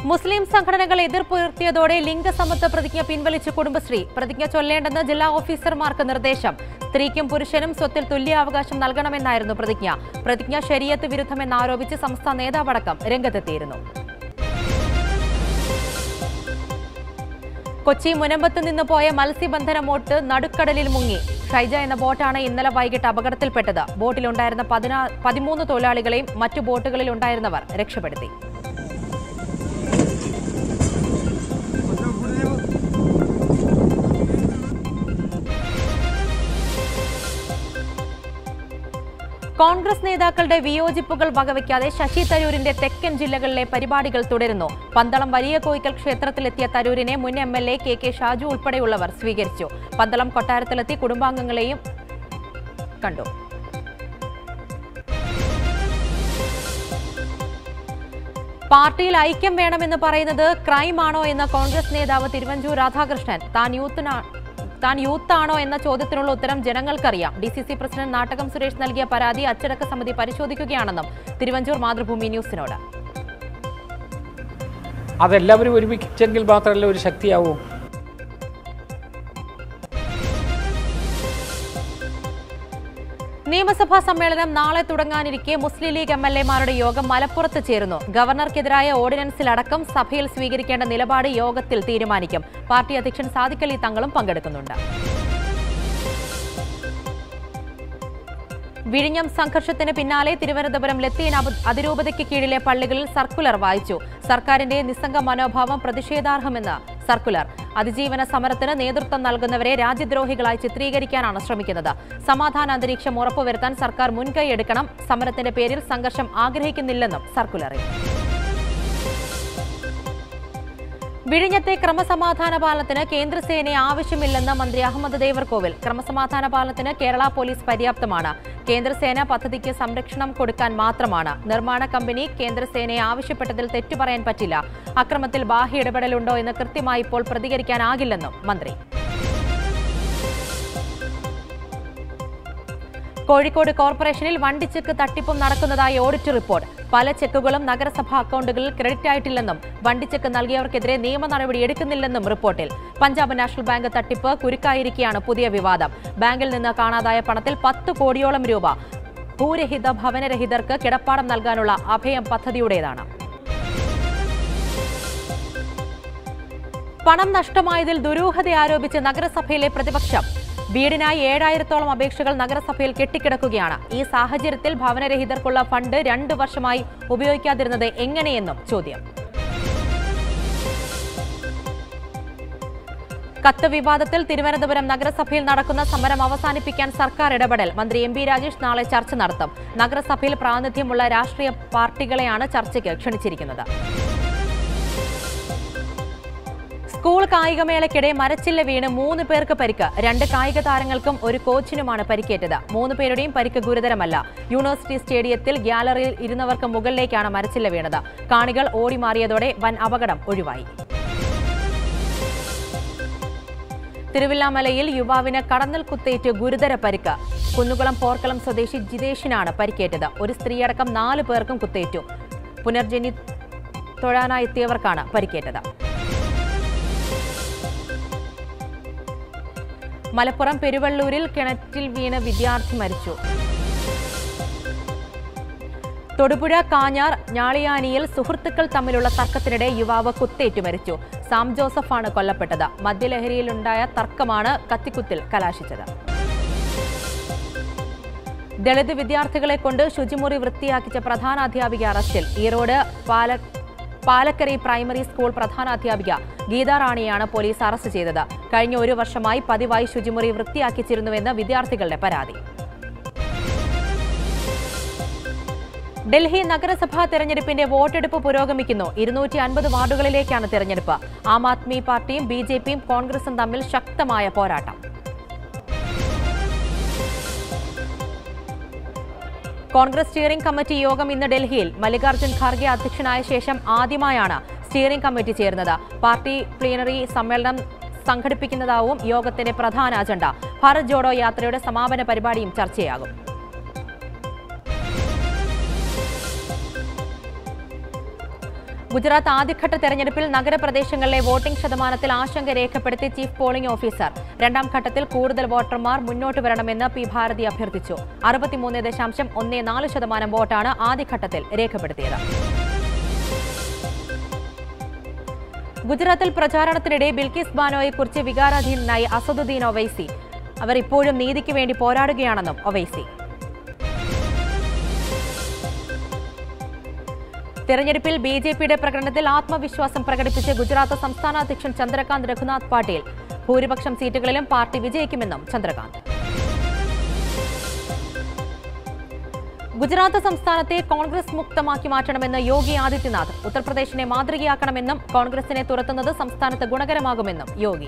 മുസ്ലിം സംഘടനകൾ എതിർപ്പുയർത്തിയതോടെ ലിംഗസമത്വ പ്രതിജ്ഞ പിൻവലിച്ച് കുടുംബശ്രീ പ്രതിജ്ഞ ചൊല്ലേണ്ടെന്ന് ജില്ലാ ഓഫീസർമാർക്ക് നിർദ്ദേശം സ്ത്രീക്കും പുരുഷനും സ്വത്തിൽ തുല്യാവകാശം നൽകണമെന്നായിരുന്നു പ്രതിജ്ഞ പ്രതിജ്ഞ ശരീഅത്ത് വിരുദ്ധമെന്നാരോപിച്ച് സംസ്ഥാന നേതാവടക്കം രംഗത്തെത്തിയിരുന്നു കൊച്ചി മുനമ്പത്ത് നിന്ന് പോയ മത്സ്യബന്ധന ബോട്ട് നടുക്കടലിൽ മുങ്ങി ഷൈജ എന്ന ബോട്ടാണ് ഇന്നലെ വൈകിട്ട് അപകടത്തിൽപ്പെട്ടത് ബോട്ടിലുണ്ടായിരുന്ന പതിനാ പതിമൂന്ന് തൊഴിലാളികളെയും മറ്റു ബോട്ടുകളിൽ ഉണ്ടായിരുന്നവർ രക്ഷപ്പെടുത്തി കോൺഗ്രസ് നേതാക്കളുടെ വിയോജിപ്പുകൾ വകവയ്ക്കാതെ ശശി തരൂരിന്റെ തെക്കൻ ജില്ലകളിലെ പരിപാടികൾ തുടരുന്നു പന്തളം വലിയ കോയിക്കൽ ക്ഷേത്രത്തിലെത്തിയ തരൂരിനെ മുൻ M L A K K Shaju ഉൾപ്പെടെയുള്ളവർ സ്വീകരിച്ചു പന്തളം കൊട്ടാരത്തിലെത്തി കുടുംബാംഗങ്ങളെയും കണ്ടു പാർട്ടിയിൽ ഐക്യം വേണമെന്ന് പറയുന്നത് ക്രൈമാണോ എന്ന കോൺഗ്രസ് നേതാവ് തിരുവഞ്ചൂർ രാധാകൃഷ്ണൻ താൻ യൂത്തിനാ താൻ യൂത്താണോ എന്ന ചോദ്യത്തിനുള്ള ഉത്തരം ജനങ്ങൾക്കറിയാം D C C president Nattakam Suresh നൽകിയ പരാതി അച്ചടക്ക സമിതി പരിശോധിക്കുകയാണെന്നും തിരുവഞ്ചൂർ മാതൃഭൂമി ന്യൂസിനോട് അതെല്ലാവരും ഒരുമിച്ചെങ്കിൽ മാത്രമല്ല ഒരു ശക്തിയാവൂ നിയമസഭാ സമ്മേളനം നാളെ തുടങ്ങാനിരിക്കെ മുസ്ലിം ലീഗ് എം എൽ എമാരുടെ യോഗം മലപ്പുറത്ത് ചേരുന്നു ഗവർണർക്കെതിരായ ഓർഡിനൻസിലടക്കം സഭയിൽ സ്വീകരിക്കേണ്ട നിലപാട് യോഗത്തിൽ തീരുമാനിക്കും പാർട്ടി അധ്യക്ഷൻ സാദിഖ് അലി തങ്ങളും പങ്കെടുക്കുന്നുണ്ട് വിഴിഞ്ഞം സംഘർഷത്തിന് പിന്നാലെ തിരുവനന്തപുരം ലത്തീൻ അബ- അതിരൂപതയ്ക്ക് കീഴിലെ പള്ളികളിൽ സർക്കുലർ വായിച്ചു സർക്കാരിന്റെ നിസ്സംഗ മനോഭാവം പ്രതിഷേധാർഹമെന്ന് സർക്കുലർ അതിജീവന സമരത്തിന് നേതൃത്വം നൽകുന്നവരെ രാജ്യദ്രോഹികളായി ചിത്രീകരിക്കാനാണ് ശ്രമിക്കുന്നത് സമാധാന അന്തരീക്ഷം ഉറപ്പുവരുത്താൻ സർക്കാർ മുൻകൈ എടുക്കണം സമരത്തിന്റെ പേരിൽ സംഘർഷം ആഗ്രഹിക്കുന്നില്ലെന്നും സർക്കുലറിൽ വിഴിഞ്ഞത്തെ ക്രമസമാധാന പാലനത്തിന് കേന്ദ്രസേനയെ ആവശ്യമില്ലെന്ന് മന്ത്രി അഹമ്മദ് ദേവർകോവിൽ ക്രമസമാധാന പാലനത്തിന് കേരള പോലീസ് പര്യാപ്തമാണ് കേന്ദ്രസേന പദ്ധതിക്ക് സംരക്ഷണം കൊടുക്കാൻ മാത്രമാണ് നിർമ്മാണ കമ്പനി കേന്ദ്രസേനയെ ആവശ്യപ്പെട്ടതിൽ തെറ്റു പറയാൻ പറ്റില്ല അക്രമത്തിൽ ബാഹ്യ ഇടപെടലുണ്ടോ എന്ന് കൃത്യമായി ഇപ്പോൾ പ്രതികരിക്കാനാകില്ലെന്നും മന്ത്രി കോഴിക്കോട് കോർപ്പറേഷനിൽ വണ്ടിച്ചെക്ക് തട്ടിപ്പും നടക്കുന്നതായി ഓഡിറ്റ് റിപ്പോർട്ട് പല ചെക്കുകളും നഗരസഭാ അക്കൗണ്ടുകളിൽ ക്രെഡിറ്റ് ആയിട്ടില്ലെന്നും വണ്ടിച്ചെക്ക് നൽകിയവർക്കെതിരെ നിയമ നടപടി എടുക്കുന്നില്ലെന്നും റിപ്പോർട്ടിൽ പഞ്ചാബ് നാഷണൽ ബാങ്ക് തട്ടിപ്പ് കുരുക്കായിരിക്കെയാണ് പുതിയ വിവാദം ബാങ്കിൽ നിന്ന് കാണാതായ പണത്തിൽ പത്ത് കോടിയോളം രൂപ ഭൂരഹിത ഭവനരഹിതർക്ക് കിടപ്പാടം നൽകാനുള്ള അഭയം പദ്ധതിയുടേതാണ് പണം നഷ്ടമായതിൽ ദുരൂഹത ആരോപിച്ച് നഗരസഭയിലെ പ്രതിപക്ഷം വീടിനായി ഏഴായിരത്തോളം അപേക്ഷകൾ നഗരസഭയിൽ കെട്ടിക്കിടക്കുകയാണ് ഈ സാഹചര്യത്തിൽ ഭവനരഹിതർക്കുള്ള ഫണ്ട് രണ്ടു വർഷമായി ഉപയോഗിക്കാതിരുന്നത് എങ്ങനെയെന്നും ചോദ്യം കത്ത് വിവാദത്തിൽ തിരുവനന്തപുരം നഗരസഭയിൽ നടക്കുന്ന സമരം അവസാനിപ്പിക്കാൻ സർക്കാർ ഇടപെടൽ മന്ത്രി എം പി രാജേഷ് നാളെ ചർച്ച നടത്തും നഗരസഭയിൽ പ്രാതിനിധ്യമുള്ള രാഷ്ട്രീയ പാർട്ടികളെയാണ് ചർച്ചയ്ക്ക് ക്ഷണിച്ചിരിക്കുന്നത് സ്കൂൾ കായികമേളയ്ക്കിടെ മരച്ചില്ല വീണ് മൂന്ന് പേർക്ക് പരിക്ക് രണ്ട് കായിക താരങ്ങൾക്കും ഒരു കോച്ചിനുമാണ് പരിക്കേറ്റത് മൂന്ന് പേരുടെയും പരിക്ക് ഗുരുതരമല്ല യൂണിവേഴ്സിറ്റി സ്റ്റേഡിയത്തിൽ ഗ്യാലറിയിൽ ഇരുന്നവർക്ക് മുകളിലേക്കാണ് മരച്ചില്ല വീണത് കാണികൾ ഓടി മാറിയതോടെ വൻ അപകടം ഒഴിവായി തിരുവില്ലാമലയിൽ യുവാവിന് കടന്നൽ കുത്തേറ്റ് ഗുരുതര പരിക്ക് കുന്നുകുളം പോർക്കളം സ്വദേശി ജിതേഷിനാണ് പരിക്കേറ്റത് ഒരു സ്ത്രീയടക്കം നാല് പേർക്കും കുത്തേറ്റു പുനർജനി തൊഴാനായെത്തിയവർക്കാണ് പരിക്കേറ്റത് മലപ്പുറം പെരുവള്ളൂരിൽ കിണറ്റിൽ വീണ് വിദ്യാർത്ഥി മരിച്ചു തൊടുപുഴ കാഞ്ഞാർ ഞാളിയാനിയിൽ സുഹൃത്തുക്കൾ തമ്മിലുള്ള തർക്കത്തിനിടെ യുവാവ് കുത്തേറ്റു മരിച്ചു സാം ജോസഫാണ് കൊല്ലപ്പെട്ടത് മദ്യലഹരിയിലുണ്ടായ തർക്കമാണ് കത്തിക്കുത്തിൽ കലാശിച്ചത് ദളിത് വിദ്യാർത്ഥികളെ കൊണ്ട് ശുചിമുറി വൃത്തിയാക്കിച്ച പ്രധാനാധ്യാപിക അറസ്റ്റിൽ ഈറോഡ് പാല പാലക്കരി പ്രൈമറി സ്കൂൾ പ്രധാനാധ്യാപിക ഗീതാ റാണിയാണ് പോലീസ് അറസ്റ്റ് ചെയ്തത് കഴിഞ്ഞ ഒരു വർഷമായി പതിവായി ശുചിമുറി വൃത്തിയാക്കിച്ചിരുന്നുവെന്ന് വിദ്യാർത്ഥികളുടെ പരാതി ഡൽഹി നഗരസഭാ തെരഞ്ഞെടുപ്പിന്റെ വോട്ടെടുപ്പ് പുരോഗമിക്കുന്നു ഇരുന്നൂറ്റി അൻപത് വാർഡുകളിലേക്കാണ് തെരഞ്ഞെടുപ്പ് ആം ആദ്മി പാർട്ടിയും ബി ജെ പിയും കോൺഗ്രസും തമ്മിൽ ശക്തമായ പോരാട്ടം കോൺഗ്രസ് സ്റ്റിയറിംഗ് കമ്മിറ്റി യോഗം ഇന്ന് ഡൽഹിയിൽ മല്ലികാർജ്ജുൻ ഖാർഗെ അധ്യക്ഷനായ ശേഷം ആദ്യമായാണ് സ്റ്റിയറിംഗ് കമ്മിറ്റി ചേർന്നത് പാർട്ടി പ്ലീനറി സമ്മേളനം സംഘടിപ്പിക്കുന്നതാവും യോഗത്തിന്റെ പ്രധാന അജണ്ട ഭാരത് ജോഡോ യാത്രയുടെ സമാപന പരിപാടിയും ചർച്ചയാകും ഗുജറാത്ത് ആദ്യഘട്ട തെരഞ്ഞെടുപ്പിൽ നഗരപ്രദേശങ്ങളിലെ വോട്ടിംഗ് ശതമാനത്തിൽ ആശങ്ക രേഖപ്പെടുത്തി ചീഫ് പോളിംഗ് ഓഫീസർ രണ്ടാം ഘട്ടത്തിൽ കൂടുതൽ വോട്ടർമാർ മുന്നോട്ട് വരണമെന്ന് പി ഭാരതി അഭ്യർത്ഥിച്ചു അറുപത്തിമൂന്ന് ദശാംശം ഒന്ന് നാല് ശതമാനം വോട്ടാണ് ആദ്യഘട്ടത്തിൽ രേഖപ്പെടുത്തിയത് ഗുജറാത്തിൽ പ്രചാരണത്തിനിടെ ബിൽക്കിസ് ബാനോയെക്കുറിച്ച് വികാരാധീനനായി അസദുദ്ദീൻ ഒവൈസി അവർ ഇപ്പോഴും നീതിക്ക് വേണ്ടി പോരാടുകയാണെന്നും ഒവൈസി തെരഞ്ഞെടുപ്പിൽ ബി ജെ പിയുടെ പ്രകടനത്തിൽ ആത്മവിശ്വാസം പ്രകടിപ്പിച്ച് ഗുജറാത്ത് സംസ്ഥാന അധ്യക്ഷൻ ചന്ദ്രകാന്ത് രഘുനാഥ് പാട്ടീൽ ഭൂരിപക്ഷം സീറ്റുകളിലും പാർട്ടി വിജയിക്കുമെന്നും ചന്ദ്രകാന്ത് ഗുജറാത്ത് സംസ്ഥാനത്തെ കോൺഗ്രസ് മുക്തമാക്കി മാറ്റണമെന്ന് യോഗി ആദിത്യനാഥ് ഉത്തർപ്രദേശിനെ മാതൃകയാക്കണമെന്നും കോൺഗ്രസിനെ തുരത്തുന്നത് സംസ്ഥാനത്ത് ഗുണകരമാകുമെന്നും Yogi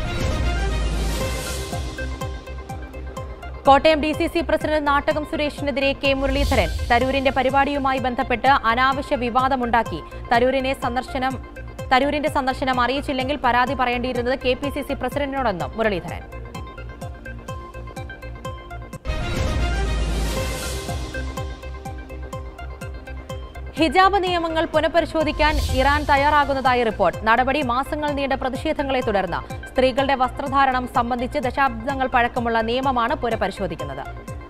Kottayam D C C president Nattakam സുരേഷിനെതിരെ കെ മുരളീധരൻ തരൂരിന്റെ പരിപാടിയുമായി ബന്ധപ്പെട്ട് അനാവശ്യ വിവാദമുണ്ടാക്കി തരൂരിനെ സന്ദർശനം തരൂരിന്റെ സന്ദർശനം അറിയിച്ചില്ലെങ്കിൽ പരാതി പറയേണ്ടിയിരുന്നത് കെ പി സി സി പ്രസിഡന്റിനോടെന്നും മുരളീധരൻ ഹിജാബ് നിയമങ്ങൾ പുനഃപരിശോധിക്കാൻ ഇറാൻ തയ്യാറാകുന്നതായി റിപ്പോർട്ട് നടപടി മാസങ്ങൾ നീണ്ട പ്രതിഷേധങ്ങളെ തുടർന്ന് സ്ത്രീകളുടെ വസ്ത്രധാരണം സംബന്ധിച്ച് ദശാബ്ദങ്ങൾ പഴക്കമുള്ള നിയമമാണ് പുനഃപരിശോധിക്കുന്നത്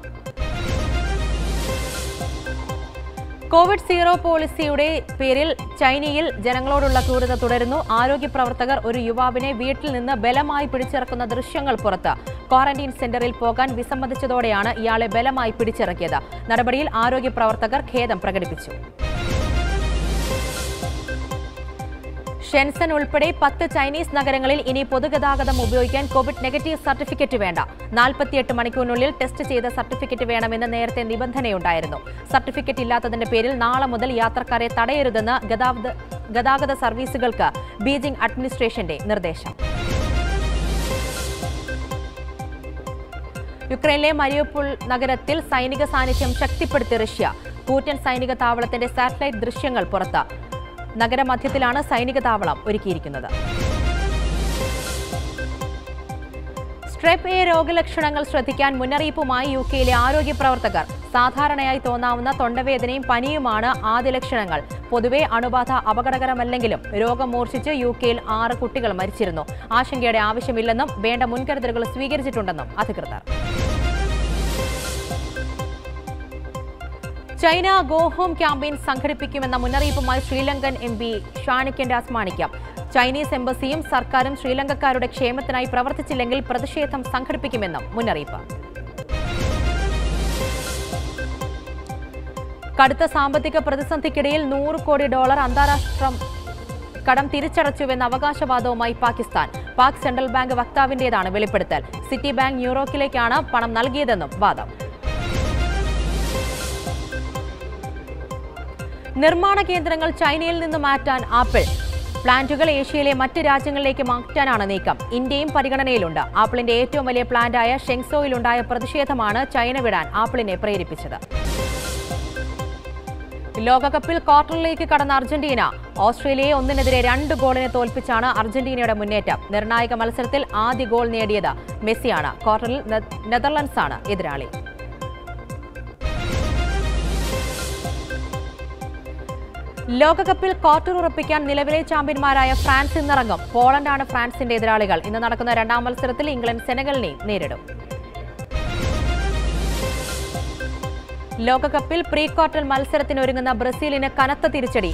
കോവിഡ് സീറോ പോളിസിയുടെ പേരിൽ ചൈനയിൽ ജനങ്ങളോടുള്ള ക്രൂരത തുടരുന്നു ആരോഗ്യ പ്രവർത്തകർ ഒരു യുവാവിനെ വീട്ടിൽ നിന്ന് ബലമായി പിടിച്ചിറക്കുന്ന ദൃശ്യങ്ങൾ പുറത്ത് ക്വാറന്റീൻ സെന്ററിൽ പോകാൻ വിസമ്മതിച്ചതോടെയാണ് ഇയാളെ ബലമായി പിടിച്ചിറക്കിയത് നടപടിയിൽ ആരോഗ്യ പ്രവർത്തകർ ഖേദം പ്രകടിപ്പിച്ചു ഷെൻസൺ ഉൾപ്പെടെ പത്ത് ചൈനീസ് നഗരങ്ങളിൽ ഇനി പൊതുഗതാഗതം ഉപയോഗിക്കാൻ കോവിഡ് നെഗറ്റീവ് സർട്ടിഫിക്കറ്റ് വേണ്ട നാൽപ്പത്തിയെട്ട് മണിക്കൂറിനുള്ളിൽ ടെസ്റ്റ് ചെയ്ത സർട്ടിഫിക്കറ്റ് വേണമെന്ന് നേരത്തെ നിബന്ധനയുണ്ടായിരുന്നു സർട്ടിഫിക്കറ്റ് ഇല്ലാത്തതിന്റെ പേരിൽ നാളെ മുതൽ യാത്രക്കാരെ തടയരുതെന്ന് ഗതാഗത ഗതാഗത സർവീസുകൾക്ക് ബീജിംഗ് അഡ്മിനിസ്ട്രേഷന്റെ നിർദ്ദേശം യുക്രൈനിലെ മരിയോപുൾ നഗരത്തിൽ സൈനിക സാന്നിധ്യം ശക്തിപ്പെടുത്തി റഷ്യ കൂറ്റൻ സൈനിക താവളത്തിന്റെ സാറ്റലൈറ്റ് ദൃശ്യങ്ങൾ പുറത്ത് നഗരമധ്യത്തിലാണ് സൈനിക താവളം ഒരുക്കിയിരിക്കുന്നത് സ്ട്രെപ്പ് എ രോഗലക്ഷണങ്ങൾ ശ്രദ്ധിക്കാൻ മുന്നറിയിപ്പുമായി യു കെയിലെ ആരോഗ്യ പ്രവർത്തകർ സാധാരണയായി തോന്നാവുന്ന തൊണ്ടവേദനയും പനിയുമാണ് ആദ്യ ലക്ഷണങ്ങൾ പൊതുവെ അണുബാധ അപകടകരമല്ലെങ്കിലും രോഗം മൂർച്ഛിച്ച് യു കെയിൽ ആറ് കുട്ടികൾ മരിച്ചിരുന്നു ആശങ്കയുടെ ആവശ്യമില്ലെന്നും വേണ്ട മുൻകരുതലുകൾ സ്വീകരിച്ചിട്ടുണ്ടെന്നും അധികൃതർ ചൈന ഗോ ഹോം ക്യാമ്പയിൻ സംഘടിപ്പിക്കുമെന്ന മുന്നറിയിപ്പുമായി Sri Lankan M P Shanakiyan Das Manickam Chinese എംബസിയും സർക്കാരും ശ്രീലങ്കക്കാരുടെ ക്ഷേമത്തിനായി പ്രവർത്തിച്ചില്ലെങ്കിൽ പ്രതിഷേധം സംഘടിപ്പിക്കുമെന്നും മുന്നറിയിപ്പ് കടുത്ത സാമ്പത്തിക പ്രതിസന്ധിക്കിടയിൽ നൂറ് കോടി ഡോളർ അന്താരാഷ്ട്ര കടം തിരിച്ചടച്ചുവെന്ന അവകാശവാദവുമായി പാകിസ്ഥാൻ പാക് സെൻട്രൽ ബാങ്ക് വക്താവിന്റേതാണ് വെളിപ്പെടുത്തൽ സിറ്റി ബാങ്ക് ന്യൂയോർക്കിലേക്കാണ് പണം നൽകിയതെന്നും വാദം നിർമ്മാണ കേന്ദ്രങ്ങൾ ചൈനയിൽ നിന്ന് മാറ്റാൻ ആപ്പിൾ പ്ലാന്റുകൾ ഏഷ്യയിലെ മറ്റ് രാജ്യങ്ങളിലേക്ക് മാറ്റാനാണ് നീക്കം ഇന്ത്യയും പരിഗണനയിലുണ്ട് ആപ്പിളിന്റെ ഏറ്റവും വലിയ പ്ലാന്റായ ഷെങ്സോയിലുണ്ടായ പ്രതിഷേധമാണ് ചൈന വിടാൻ ആപ്പിളിനെ പ്രേരിപ്പിച്ചത് ലോകകപ്പിൽ ക്വാർട്ടറിലേക്ക് കടന്ന അർജന്റീന ഓസ്ട്രേലിയയെ ഒന്നിനെതിരെ രണ്ട് ഗോളിന് തോൽപ്പിച്ചാണ് അർജന്റീനയുടെ മുന്നേറ്റം നിർണായക മത്സരത്തിൽ ആദ്യ ഗോൾ നേടിയത് മെസ്സിയാണ് ക്വാർട്ടറിൽ നെ- നെതർലൻഡ്സാണ് എതിരാളി ലോകകപ്പിൽ ക്വാർട്ടർ ഉറപ്പിക്കാൻ നിലവിലെ ചാമ്പ്യന്മാരായ ഫ്രാൻസ് ഇന്നിറങ്ങും പോളണ്ടാണ് ഫ്രാൻസിന്റെ എതിരാളികൾ ഇന്ന് നടക്കുന്ന രണ്ടാം മത്സരത്തിൽ ഇംഗ്ലണ്ട് സെനഗലിനെയും നേരിടും ലോകകപ്പിൽ പ്രീ ക്വാർട്ടർ മത്സരത്തിനൊരുങ്ങുന്ന ബ്രസീലിന് കനത്ത തിരിച്ചടി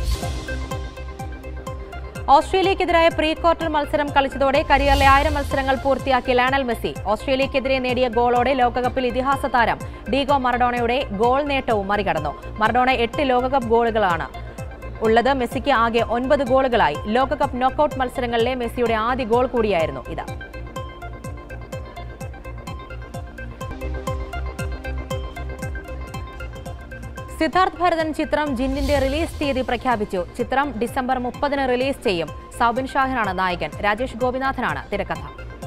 ഓസ്ട്രേലിയക്കെതിരായ പ്രീ ക്വാർട്ടർ മത്സരം കളിച്ചതോടെ കരിയറിലെ ആയിരം മത്സരങ്ങൾ പൂർത്തിയാക്കിയ ലയണൽ മെസ്സി ഓസ്ട്രേലിയക്കെതിരെ നേടിയ ഗോളോടെ ലോകകപ്പിൽ ഇതിഹാസ താരം ഡീഗോ മറഡോണയുടെ ഗോൾ നേട്ടവും മറികടന്നു മറഡോണ എട്ട് ലോകകപ്പ് ഗോളുകളാണ് ഉള്ളത് മെസ്സിക്ക് ആകെ ഒൻപത് ഗോളുകളായി ലോകകപ്പ് നോക്കൌട്ട് മത്സരങ്ങളിലെ മെസ്സിയുടെ ആദ്യ ഗോൾ കൂടിയായിരുന്നു ഇത് സിദ്ധാർത്ഥ് ഭരതൻ ചിത്രം ജിന്നിന്റെ റിലീസ് തീയതി പ്രഖ്യാപിച്ചു ചിത്രം ഡിസംബർ മുപ്പതിന് റിലീസ് ചെയ്യും സൗബിൻ ഷാഹിറാണ് നായകൻ രാജേഷ് ഗോപിനാഥനാണ് തിരക്കഥ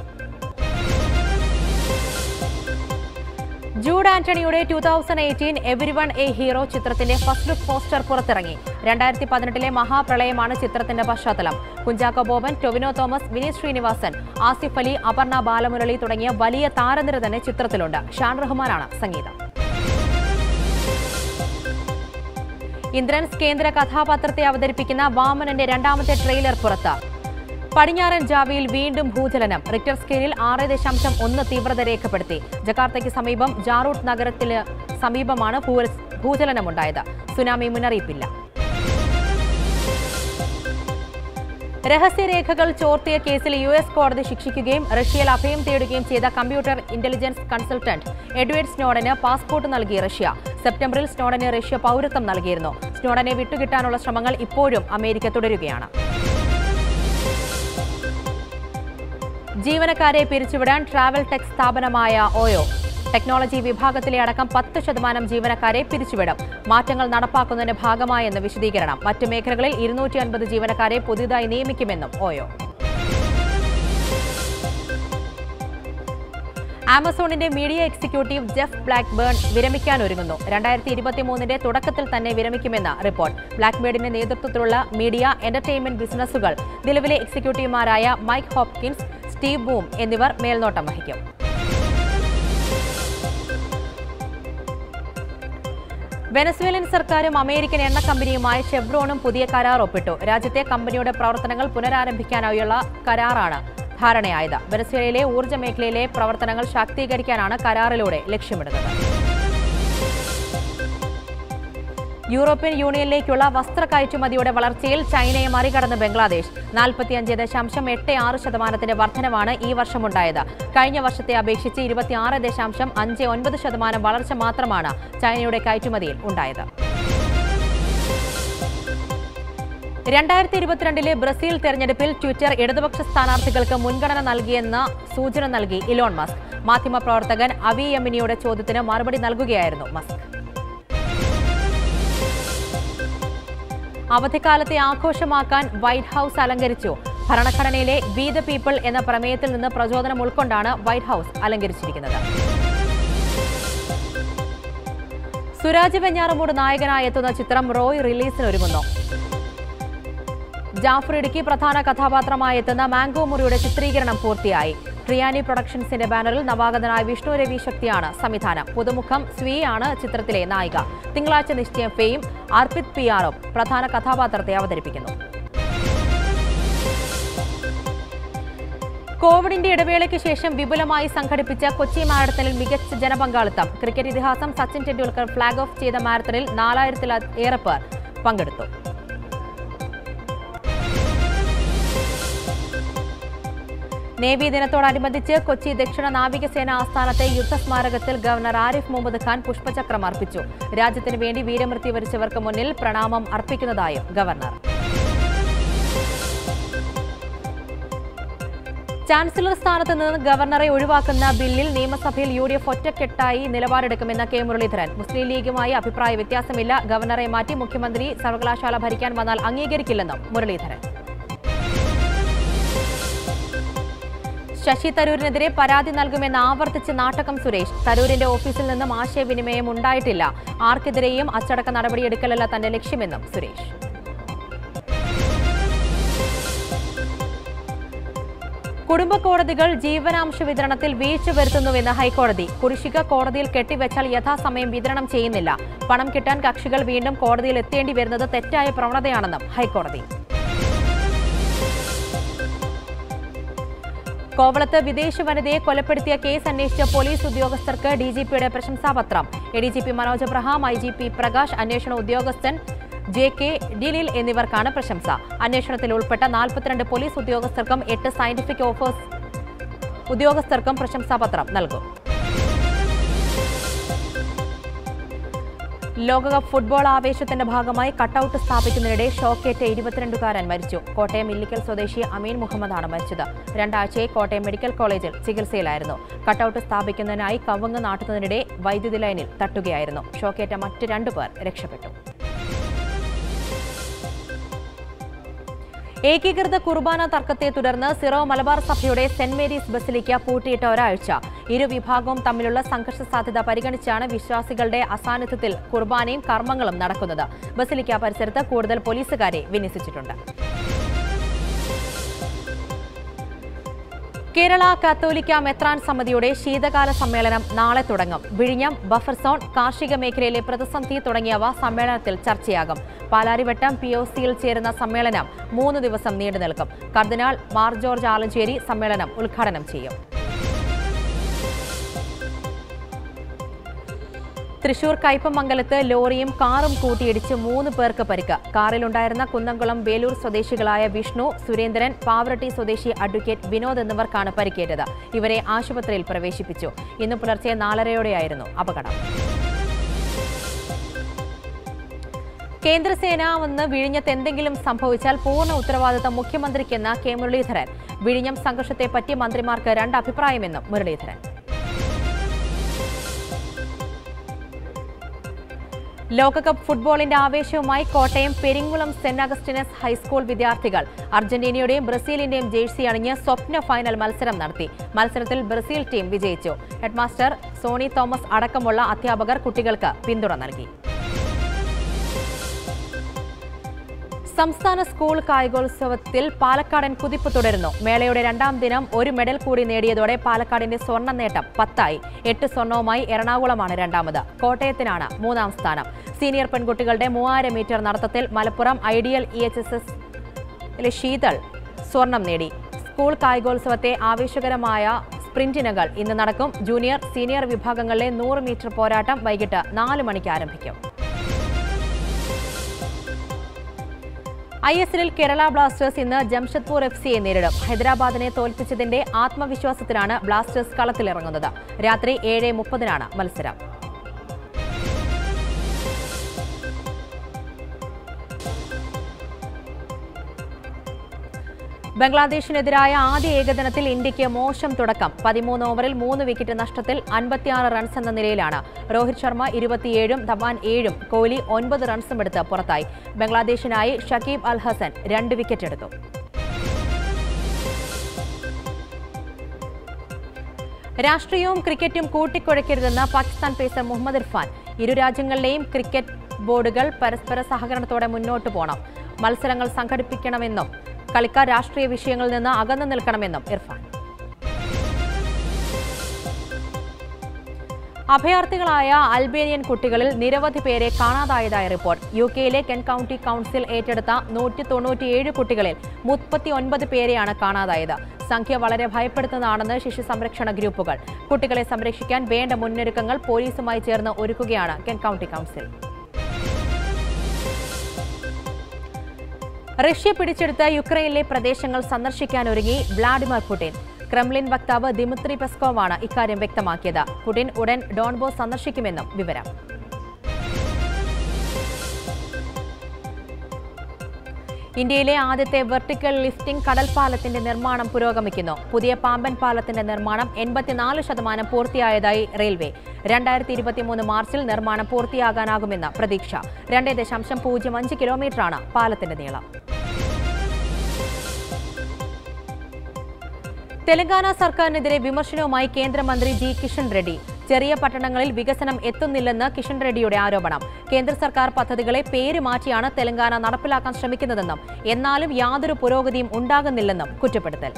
ജൂഡ് ആന്റണിയുടെ two thousand eighteen every one a hero ചിത്രത്തിന്റെ ഫസ്റ്റ് ലുക്ക് പോസ്റ്റർ പുറത്തിറങ്ങി രണ്ടായിരത്തി പതിനെട്ടിലെ മഹാപ്രളയമാണ് ചിത്രത്തിന്റെ പശ്ചാത്തലം കുഞ്ചാക്കോ ബോബൻ ടൊവിനോ തോമസ് വിനീത് ശ്രീനിവാസൻ ആസിഫ് അലി അപർണ ബാലമുരളി തുടങ്ങിയ വലിയ താരനിര തന്നെ ചിത്രത്തിലുണ്ട് ഷാൻ റഹ്മാനാണ് സംഗീതം ഇന്ദ്രൻസ് കേന്ദ്ര കഥാപാത്രത്തെ അവതരിപ്പിക്കുന്ന വാമനന്റെ രണ്ടാമത്തെ ട്രെയിലർ പുറത്ത് പടിഞ്ഞാറൻ ജാവയിൽ വീണ്ടും ഭൂചലനം റിക്ടർ സ്കെയിലിൽ ആറ് ദശാംശം ഒന്ന് തീവ്രത രേഖപ്പെടുത്തി ജക്കാർത്തയ്ക്ക് സമീപം ജാറൂട്ട് നഗരത്തിന് സമീപമാണ് ഭൂ- ഭൂചലനമുണ്ടായത് സുനാമി മുന്നറിയിപ്പില്ല രഹസ്യരേഖകൾ ചോർത്തിയ കേസിൽ യു എസ് കോടതി ശിക്ഷിക്കുകയും റഷ്യയിൽ അഭയം തേടുകയും ചെയ്ത കമ്പ്യൂട്ടർ ഇന്റലിജൻസ് കൺസൾട്ടന്റ് എഡ്വേർഡ് സ്നോഡന് പാസ്പോർട്ട് നൽകി റഷ്യ സെപ്റ്റംബറിൽ സ്നോഡന് റഷ്യ പൗരത്വം നൽകിയിരുന്നു സ്നോഡനെ വിട്ടുകിട്ടാനുള്ള ശ്രമങ്ങൾ ഇപ്പോഴും അമേരിക്ക തുടരുകയാണ് ജീവനക്കാരെ പിരിച്ചുവിടാൻ ട്രാവൽ ടെക് സ്ഥാപനമായ ഓയോ ടെക്നോളജി വിഭാഗത്തിലെ അടക്കം പത്ത് ശതമാനം ജീവനക്കാരെ പിരിച്ചുവിടും മാറ്റങ്ങൾ നടപ്പാക്കുന്നതിന്റെ ഭാഗമായെന്ന് വിശദീകരണം മറ്റ് മേഖലകളിൽ ഇരുന്നൂറ്റി അൻപത് ജീവനക്കാരെ പുതിയതായി നിയമിക്കുമെന്നും ഓയോ ആമസോണിന്റെ മീഡിയ എക്സിക്യൂട്ടീവ് ജെഫ് ബ്ലാക്ക്ബേൺ വിരമിക്കാൻ ഒരുങ്ങുന്നു രണ്ടായിരത്തി ഇരുപത്തിമൂന്നിന്റെ തുടക്കത്തിൽ തന്നെ വിരമിക്കുമെന്ന് റിപ്പോർട്ട് ബ്ലാക്ക്ബേർഡിന്റെ നേതൃത്വത്തിലുള്ള മീഡിയ എന്റർടൈൻമെന്റ് ബിസിനസ്സുകൾ നിലവിലെ എക്സിക്യൂട്ടീവുമാരായ മൈക്ക് ഹോപ്കിൻസ് സ്റ്റീവ് ബൂം എന്നിവർ മേൽനോട്ടം വഹിക്കും വെനസ്വേലൻ സർക്കാരും അമേരിക്കൻ എണ്ണ കമ്പനിയുമായ ഷെവ്രോണും പുതിയ കരാർ ഒപ്പിട്ടു രാജ്യത്തെ കമ്പനിയുടെ പ്രവർത്തനങ്ങൾ പുനരാരംഭിക്കാനായുള്ള കരാറാണ് ധാരണയായത് വെനസ്വേലയിലെ ഊർജ്ജ മേഖലയിലെ പ്രവർത്തനങ്ങൾ ശാക്തീകരിക്കാനാണ് കരാറിലൂടെ ലക്ഷ്യമിടുന്നത് യൂറോപ്യൻ യൂണിയനിലേക്കുള്ള വസ്ത്ര കയറ്റുമതിയുടെ വളർച്ചയിൽ ചൈനയെ മറികടന്ന് ബംഗ്ലാദേശ് നാൽപ്പത്തിയഞ്ച് ദശാംശം എട്ട് ആറ് ശതമാനത്തിന്റെ വർധനവാണ് ഈ വർഷമുണ്ടായത് കഴിഞ്ഞ വർഷത്തെ അപേക്ഷിച്ച് ഇരുപത്തിയാറ് ദശാംശം അഞ്ച് ഒൻപത് ശതമാനം വളർച്ച മാത്രമാണ് ചൈനയുടെ കയറ്റുമതിയിൽ ഉണ്ടായത് രണ്ടായിരത്തി ഇരുപത്തിരണ്ടിലെ ബ്രസീൽ തെരഞ്ഞെടുപ്പിൽ ട്വിറ്റർ ഇടതുപക്ഷ സ്ഥാനാർത്ഥികൾക്ക് മുൻഗണന നൽകിയെന്ന സൂചന നൽകി ഇലോൺ മസ്ക് മാധ്യമപ്രവർത്തകൻ അവി യമിനിയുടെ ചോദ്യത്തിന് മറുപടി നൽകുകയായിരുന്നു മസ്ക് അവധിക്കാലത്തെ ആഘോഷമാക്കാൻ വൈറ്റ് ഹൌസ് അലങ്കരിച്ചു ഭരണഘടനയിലെ വി ദ പീപ്പിൾ എന്ന പ്രമേയത്തിൽ നിന്ന് പ്രചോദനം ഉൾക്കൊണ്ടാണ് വൈറ്റ് ഹൌസ് അലങ്കരിച്ചിരിക്കുന്നത് സുരാജ് വെഞ്ഞാറമൂട് നായകനായി എത്തുന്ന ചിത്രം റോയ് റിലീസിനൊരുങ്ങുന്നു ജാഫർ ഇടുക്കി പ്രധാന കഥാപാത്രമായി എത്തുന്ന മാംഗോ മുറിയുടെ ചിത്രീകരണം പൂർത്തിയായി ട്രിയാനി പ്രൊഡക്ഷൻസിന്റെ ബാനറിൽ നവാഗതനായ വിഷ്ണു രവി ശക്തിയാണ് സംവിധാനം പുതുമുഖം സ്വീയാണ് ചിത്രത്തിലെ നായിക തിങ്കളാഴ്ച നിശ്ചയം ഫെയിം അർപ്പിത് പി ആറും പ്രധാന കഥാപാത്രത്തെ അവതരിപ്പിക്കുന്നു കോവിഡിന്റെ ഇടവേളയ്ക്ക് ശേഷം വിപുലമായി സംഘടിപ്പിച്ച കൊച്ചി മാരത്തണിൽ മികച്ച ജനപങ്കാളിത്തം ക്രിക്കറ്റ് ഇതിഹാസം സച്ചിൻ ടെണ്ടുൽക്കർ ഫ്ളാഗ് ഓഫ് ചെയ്ത മാരത്തണിൽ നാലായിരത്തിലേറെ പേർ പങ്കെടുത്തു നേവി ദിനത്തോടനുബന്ധിച്ച് കൊച്ചി ദക്ഷിണ നാവികസേന ആസ്ഥാനത്തെ യുദ്ധസ്മാരകത്തിൽ ഗവർണർ ആരിഫ് മുഹമ്മദ് ഖാൻ പുഷ്പചക്രം അർപ്പിച്ചു രാജ്യത്തിനു വേണ്ടി വീരമൃത്യു വരിച്ചവർക്ക് മുന്നിൽ പ്രണാമം അർപ്പിക്കുന്നതായും ഗവർണർ ചാൻസലർ സ്ഥാനത്ത് നിന്ന് ഗവർണറെ ഒഴിവാക്കുന്ന ബില്ലിൽ നിയമസഭയിൽ യു ഡി എഫ് ഒറ്റക്കെട്ടായി നിലപാടെടുക്കുമെന്ന് കെ മുരളീധരൻ മുസ്ലിം ലീഗുമായി അഭിപ്രായ വ്യത്യാസമില്ല ഗവർണറെ മാറ്റി മുഖ്യമന്ത്രി സർവകലാശാല ഭരിക്കാൻ വന്നാൽ അംഗീകരിക്കില്ലെന്നും മുരളീധരൻ ശശി തരൂരിനെതിരെ പരാതി നൽകുമെന്ന് ആവർത്തിച്ച് നാട്ടകം സുരേഷ് തരൂരിന്റെ ഓഫീസിൽ നിന്നും ആശയവിനിമയം ഉണ്ടായിട്ടില്ല ആർക്കെതിരെയും അച്ചടക്ക നടപടിയെടുക്കലല്ല തന്റെ ലക്ഷ്യമെന്നും സുരേഷ് കുടുംബ കോടതികൾ ജീവനാംശ വിതരണത്തിൽ വീഴ്ച വരുത്തുന്നുവെന്ന് ഹൈക്കോടതി കുടിശ്ശിക കോടതിയിൽ കെട്ടിവെച്ചാൽ യഥാസമയം വിതരണം ചെയ്യുന്നില്ല പണം കിട്ടാൻ കക്ഷികൾ വീണ്ടും കോടതിയിൽ എത്തേണ്ടി വരുന്നത് തെറ്റായ പ്രവണതയാണെന്നും ഹൈക്കോടതി കോവളത്ത് വിദേശ വനിതയെ കൊലപ്പെടുത്തിയ കേസ് അന്വേഷിച്ച പോലീസ് ഉദ്യോഗസ്ഥർക്ക് ഡിജിപിയുടെ പ്രശംസാപത്രം A D G P Manoj Abraham I G P Prakash അന്വേഷണ ഉദ്യോഗസ്ഥൻ ജെ കെ ഡിലിൽ എന്നിവർക്കാണ് പ്രശംസ അന്വേഷണത്തിൽ ഉൾപ്പെട്ട നാൽപ്പത്തിരണ്ട് പോലീസ് ഉദ്യോഗസ്ഥർക്കും എട്ട് സയന്റിഫിക് ഓഫേഴ്സ് ഉദ്യോഗസ്ഥർക്കും പ്രശംസാപത്രം നൽകും ലോകകപ്പ് ഫുട്ബോൾ ആവേശത്തിന്റെ ഭാഗമായി കട്ടൌട്ട് സ്ഥാപിക്കുന്നതിനിടെ ഷോക്കേറ്റ ഇരുപത്തിരണ്ടുകാരൻ മരിച്ചു കോട്ടയം ഇല്ലിക്കൽ സ്വദേശി അമീൻ മുഹമ്മദാണ് മരിച്ചത് രണ്ടാഴ്ചയായി കോട്ടയം മെഡിക്കൽ കോളേജിൽ ചികിത്സയിലായിരുന്നു കട്ടൌട്ട് സ്ഥാപിക്കുന്നതിനായി കവുങ്ങ് നാട്ടുന്നതിനിടെ വൈദ്യുതി ലൈനിൽ തട്ടുകയായിരുന്നു ഷോക്കേറ്റ മറ്റ് രണ്ടുപേർ രക്ഷപ്പെട്ടു ഏകീകൃത കുർബാന തർക്കത്തെ തുടർന്ന് സിറോ മലബാർ സഭയുടെ സെന്റ് മേരീസ് ബസിലിക്ക പൂട്ടിയിട്ട ഒരാഴ്ച ഇരു വിഭാഗവും തമ്മിലുള്ള സംഘർഷ സാധ്യത പരിഗണിച്ചാണ് വിശ്വാസികളുടെ അസാന്നിധ്യത്തിൽ കുർബാനയും കർമ്മങ്ങളും നടക്കുന്നത് ബസിലിക്ക പരിസരത്ത് കൂടുതൽ പോലീസുകാരെ വിന്യസിച്ചിട്ടുണ്ട് കേരള കാത്തോലിക്ക മെത്രാൻ സമിതിയുടെ ശീതകാല സമ്മേളനം നാളെ തുടങ്ങും വിഴിഞ്ഞം ബഫർ സോൺ കാർഷിക മേഖലയിലെ പ്രതിസന്ധി തുടങ്ങിയവ സമ്മേളനത്തിൽ ചർച്ചയാകും പാലാരിവട്ടം പി ഒ സിയിൽ ചേരുന്ന സമ്മേളനം മൂന്ന് ദിവസം നീണ്ടു നിൽക്കും കർദിനാൾ മാർ ജോർജ് ആലഞ്ചേരി സമ്മേളനം ഉദ്ഘാടനം ചെയ്യും തൃശൂർ കയ്പമംഗലത്ത് ലോറിയും കാറും കൂട്ടിയിടിച്ച് മൂന്ന് പേർക്ക് പരിക്ക് കാറിലുണ്ടായിരുന്ന കുന്നംകുളം വേലൂർ സ്വദേശികളായ വിഷ്ണു സുരേന്ദ്രൻ പാവറട്ടി സ്വദേശി അഡ്വക്കേറ്റ് വിനോദ് എന്നിവർക്കാണ് പരിക്കേറ്റത് ഇവരെ ആശുപത്രിയിൽ പ്രവേശിപ്പിച്ചു ഇന്ന് പുലർച്ചെ നാലരയോടെയായിരുന്നു അപകടം കേന്ദ്രസേന വന്ന് വിഴിഞ്ഞത്ത് എന്തെങ്കിലും സംഭവിച്ചാൽ പൂർണ്ണ ഉത്തരവാദിത്തം മുഖ്യമന്ത്രിക്കെന്ന കെ മുരളീധരൻ വിഴിഞ്ഞം സംഘർഷത്തെപ്പറ്റി മന്ത്രിമാർക്ക് രണ്ട് അഭിപ്രായമെന്നും മുരളീധരൻ ലോകകപ്പ് ഫുട്ബോളിന്റെ ആവേശവുമായി Kottayam Peringulam Saint Augustine's high school വിദ്യാർത്ഥികൾ അർജന്റീനയുടെയും ബ്രസീലിന്റെയും ജേഴ്സി അണിഞ്ഞ് സ്വപ്ന ഫൈനൽ മത്സരം നടത്തി മത്സരത്തിൽ ബ്രസീൽ ടീം വിജയിച്ചു ഹെഡ്മാസ്റ്റർ സോണി തോമസ് അടക്കമുള്ള അധ്യാപകർ കുട്ടികൾക്ക് പിന്തുണ നൽകി സംസ്ഥാന സ്കൂൾ കായികോത്സവത്തിൽ പാലക്കാടൻ കുതിപ്പ് തുടരുന്നു മേളയുടെ രണ്ടാം ദിനം ഒരു മെഡൽ കൂടി നേടിയതോടെ പാലക്കാടിന്റെ സ്വർണ്ണ നേട്ടം പത്തായി എട്ട് സ്വർണവുമായി എറണാകുളമാണ് രണ്ടാമത് കോട്ടയത്തിനാണ് മൂന്നാം സ്ഥാനം സീനിയർ പെൺകുട്ടികളുടെ മൂവായിരം മീറ്റർ നടത്തത്തിൽ Malappuram ideal E H S S Sheethal സ്വർണം നേടി സ്കൂൾ കായികോത്സവത്തെ ആവേശകരമായ സ്പ്രിന്റിനുകൾ ഇന്ന് നടക്കും ജൂനിയർ സീനിയർ വിഭാഗങ്ങളിലെ നൂറ് മീറ്റർ പോരാട്ടം വൈകിട്ട് നാല് മണിക്ക് ആരംഭിക്കും ഐ എസ് എല്ലിൽ കേരള ബ്ലാസ്റ്റേഴ്സ് ഇന്ന് ജംഷഡ്പൂർ എഫ് സിയെ നേരിടും ഹൈദരാബാദിനെ തോൽപ്പിച്ചതിന്റെ ആത്മവിശ്വാസത്തിലാണ് ബ്ലാസ്റ്റേഴ്സ് കളത്തിലിറങ്ങുന്നത് രാത്രി ഏഴ് മുപ്പതിനാണ് മത്സരം ബംഗ്ലാദേശിനെതിരായ ആദ്യ ഏകദിനത്തിൽ ഇന്ത്യയ്ക്ക് മോശം തുടക്കം പതിമൂന്ന് ഓവറിൽ മൂന്ന് വിക്കറ്റ് നഷ്ടത്തിൽ അൻപത്തിയാറ് റൺസ് എന്ന നിലയിലാണ് രോഹിത് ശർമ്മ ഇരുപത്തിയേഴും ധവാൻ ഏഴും കോഹ്ലി ഒൻപത് റൺസും എടുത്ത് പുറത്തായി ബംഗ്ലാദേശിനായി ഷക്കീബ് അൽ ഹസൻ രണ്ട് വിക്കറ്റ് എടുത്തു രാഷ്ട്രീയവും ക്രിക്കറ്റും കൂട്ടിക്കുഴയ്ക്കരുതെന്ന് പാകിസ്ഥാൻ പേസർ മുഹമ്മദ് ഇർഫാൻ ഇരു രാജ്യങ്ങളിലെയും ക്രിക്കറ്റ് ബോർഡുകൾ പരസ്പര സഹകരണത്തോടെ മുന്നോട്ടു പോകണം മത്സരങ്ങൾ സംഘടിപ്പിക്കണമെന്നും കളിക്കാർ രാഷ്ട്രീയ വിഷയങ്ങളിൽ നിന്ന് അകന്നു നിൽക്കണമെന്നും ഇർഫാൻ അഭയാർത്ഥികളായ അൽബേനിയൻ കുട്ടികളിൽ നിരവധി പേരെ കാണാതായതായ റിപ്പോർട്ട് യു കെയിലെ കെൻ കൌണ്ടി കൌൺസിൽ ഏറ്റെടുത്ത നൂറ്റി തൊണ്ണൂറ്റിയേഴ് കുട്ടികളിൽ മുപ്പത്തി ഒൻപത് പേരെയാണ് കാണാതായത് സംഖ്യ വളരെ ഭയപ്പെടുത്തുന്നതാണെന്ന് ശിശു സംരക്ഷണ ഗ്രൂപ്പുകൾ കുട്ടികളെ സംരക്ഷിക്കാൻ വേണ്ട മുന്നൊരുക്കങ്ങൾ പോലീസുമായി ചേർന്ന് ഒരുക്കുകയാണ് കെൻ കൌണ്ടി കൌൺസിൽ റഷ്യ പിടിച്ചെടുത്ത യുക്രൈനിലെ പ്രദേശങ്ങൾ സന്ദർശിക്കാനൊരുങ്ങി വ്ളാഡിമിർ പുടിൻ ക്രെംലിൻ വക്താവ് ദിമിത്രി പെസ്കോവാണ് ഇക്കാര്യം വ്യക്തമാക്കിയത് പുടിൻ ഉടൻ ഡോൺബോസ് സന്ദർശിക്കുമെന്നും വിവരം ഇന്ത്യയിലെ ആദ്യത്തെ വെർട്ടിക്കൽ ലിഫ്റ്റിംഗ് കടൽപ്പാലത്തിന്റെ നിർമ്മാണം പുരോഗമിക്കുന്നു പുതിയ പാമ്പൻ പാലത്തിന്റെ നിർമ്മാണം എൺപത്തിനാല് ശതമാനം പൂർത്തിയായതായി റെയിൽവേ രണ്ടായിരത്തി ഇരുപത്തിമൂന്ന് മാർച്ചിൽ നിർമ്മാണം പൂർത്തിയാകാനാകുമെന്ന പ്രതീക്ഷ രണ്ട് ദശാംശം പൂജ്യം അഞ്ച് കിലോമീറ്ററാണ് പാലത്തിന്റെ നീളം തെലങ്കാന സർക്കാരിനെതിരെ വിമർശനവുമായി കേന്ദ്രമന്ത്രി ജി കിഷൻ റെഡ്ഡി ചെറിയ പട്ടണങ്ങളിൽ വികസനം എത്തുന്നില്ലെന്ന് കിഷൻ റെഡ്ഡിയുടെ ആരോപണം കേന്ദ്ര സർക്കാർ പദ്ധതികളെ പേര് മാറ്റിയാണ് തെലങ്കാന നടപ്പിലാക്കാൻ ശ്രമിക്കുന്നതെന്നും എന്നാലും യാതൊരു പുരോഗതിയും ഉണ്ടാകുന്നില്ലെന്നും കുറ്റപ്പെടുത്തൽ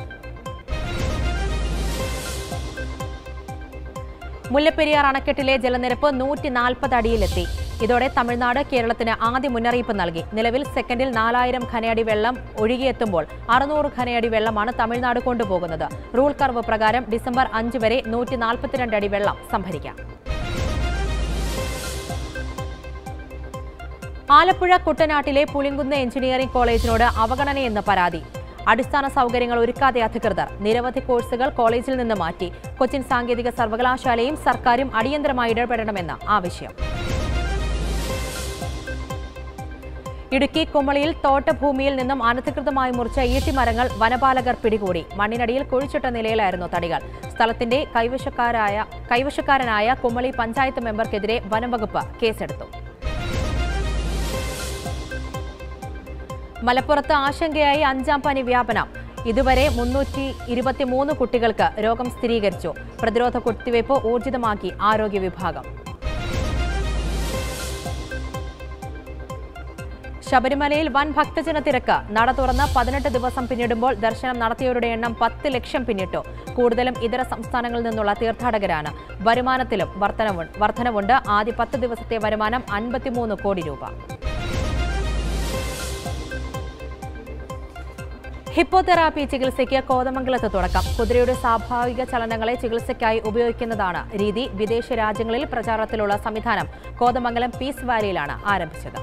മുല്ലപ്പെരിയാർ അണക്കെട്ടിലെ ജലനിരപ്പ് നൂറ്റി നാൽപ്പത് അടിയിലെത്തി ഇതോടെ തമിഴ്നാട് കേരളത്തിന് ആദ്യ മുന്നറിയിപ്പ് നൽകി നിലവിൽ സെക്കൻഡിൽ നാലായിരം ഖനയടി വെള്ളം ഒഴുകിയെത്തുമ്പോൾ അറുന്നൂറ് ഖനയടി വെള്ളമാണ് തമിഴ്നാട് കൊണ്ടുപോകുന്നത് റൂൾ കർവ് പ്രകാരം ഡിസംബർ അഞ്ച് വരെ നൂറ്റി നാൽപ്പത്തിരണ്ട് അടി വെള്ളം സംഭരിക്കാം ആലപ്പുഴ കുട്ടനാട്ടിലെ പുളിങ്കുന്ന് എഞ്ചിനീയറിംഗ് കോളേജിനോട് അവഗണനയെന്ന് പരാതി അടിസ്ഥാന സൗകര്യങ്ങൾ ഒരുക്കാതെ അധികൃതർ നിരവധി കോഴ്സുകൾ കോളേജിൽ നിന്ന് മാറ്റി കൊച്ചിൻ സാങ്കേതിക സർവകലാശാലയും സർക്കാരും അടിയന്തരമായി ഇടപെടണമെന്ന് ആവശ്യം ഇടുക്കി കുമളിയിൽ തോട്ടഭൂമിയിൽ നിന്നും അനധികൃതമായി മുറിച്ച ഈട്ടിമരങ്ങൾ വനപാലകർ പിടികൂടി മണ്ണിനടിയിൽ കുഴിച്ചിട്ട നിലയിലായിരുന്നു തടികൾ സ്ഥലത്തിന്റെ കൈവശക്കാരായ കൈവശക്കാരനായ കുമളി പഞ്ചായത്ത് മെമ്പർക്കെതിരെ വനംവകുപ്പ് കേസെടുത്തു മലപ്പുറത്ത് ആശങ്കയായി അഞ്ചാം പനി വ്യാപനം ഇതുവരെ മുന്നൂറ്റി ഇരുപത്തിമൂന്ന് കുട്ടികൾക്ക് രോഗം സ്ഥിരീകരിച്ചു പ്രതിരോധ കുത്തിവയ്പ് ഊർജിതമാക്കി ആരോഗ്യ വിഭാഗം ശബരിമലയിൽ വൻ ഭക്തജന തിരക്ക് നട തുറന്ന് പതിനെട്ട് ദിവസം പിന്നിടുമ്പോൾ ദർശനം നടത്തിയവരുടെ എണ്ണം പത്ത് ലക്ഷം പിന്നിട്ടു കൂടുതലും ഇതര സംസ്ഥാനങ്ങളിൽ നിന്നുള്ള തീർത്ഥാടകരാണ് വരുമാനത്തിലും വർധനവു- വർധനവുണ്ട് ആദ്യ പത്ത് ദിവസത്തെ വരുമാനം അൻപത്തിമൂന്ന് കോടി രൂപ ഹിപ്പോതെറാപ്പി ചികിത്സയ്ക്ക് കോതമംഗലത്ത് തുടക്കം കുതിരയുടെ സ്വാഭാവിക ചലനങ്ങളെ ചികിത്സയ്ക്കായി ഉപയോഗിക്കുന്നതാണ് രീതി വിദേശ രാജ്യങ്ങളിൽ പ്രചാരത്തിലുള്ള സംവിധാനം കോതമംഗലം പീസ് വാലിയിലാണ് ആരംഭിച്ചത്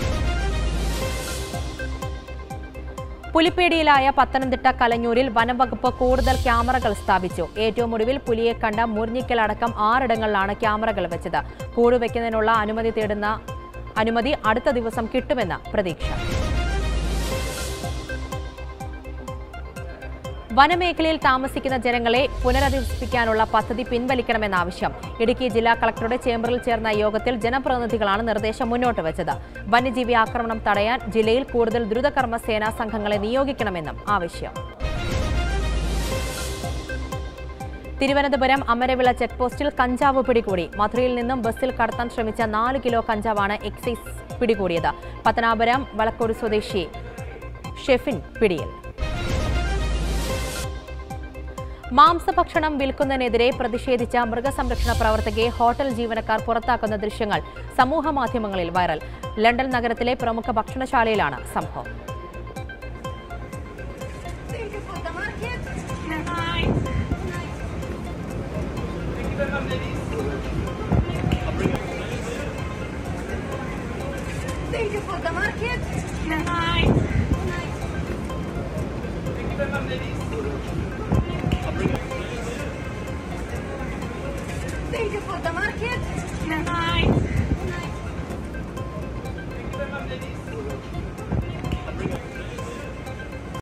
പുലിപ്പേടിയിലായ പത്തനംതിട്ട കലഞ്ഞൂരിൽ വനംവകുപ്പ് കൂടുതൽ ക്യാമറകൾ സ്ഥാപിച്ചു ഏറ്റവും ഒടുവിൽ പുലിയെ കണ്ട മുറിഞ്ഞിക്കൽ അടക്കം ആറിടങ്ങളിലാണ് ക്യാമറകൾ വെച്ചത് കൂടുവെക്കുന്നതിനുള്ള അനുമതി തേടുന്ന അനുമതി അടുത്ത ദിവസം കിട്ടുമെന്ന് പ്രതീക്ഷ വനമേഖലയിൽ താമസിക്കുന്ന ജനങ്ങളെ പുനരധിവസിപ്പിക്കാനുള്ള പദ്ധതി പിൻവലിക്കണമെന്ന ആവശ്യം ഇടുക്കി ജില്ലാ കളക്ടറുടെ ചേംബറിൽ ചേർന്ന യോഗത്തിൽ ജനപ്രതിനിധികളാണ് നിർദ്ദേശം മുന്നോട്ട് വെച്ചത് വന്യജീവി ആക്രമണം തടയാൻ ജില്ലയിൽ കൂടുതൽ ദ്രുതകർമ്മ സേനാ സംഘങ്ങളെ നിയോഗിക്കണമെന്നും ആവശ്യം തിരുവനന്തപുരം അമരവിള ചെക്ക് പോസ്റ്റിൽ കഞ്ചാവ് പിടികൂടി മധുരയിൽ നിന്നും ബസ്സിൽ കടത്താൻ ശ്രമിച്ച നാല് കിലോ കഞ്ചാവാണ് എക്സൈസ് പിടികൂടിയത് പത്തനാപുരം വളക്കോട് സ്വദേശി ഷെഫിൻ പിടിയിൽ മാംസഭക്ഷണം വിൽക്കുന്നതിനെതിരെ പ്രതിഷേധിച്ച മൃഗസംരക്ഷണ പ്രവർത്തകയെ ഹോട്ടൽ ജീവനക്കാർ പുറത്താക്കുന്ന ദൃശ്യങ്ങൾ സമൂഹ മാധ്യമങ്ങളിൽ വൈറൽ ലണ്ടൻ നഗരത്തിലെ പ്രമുഖ ഭക്ഷണശാലയിലാണ് സംഭവം Thank you for the market. Thank you for the market.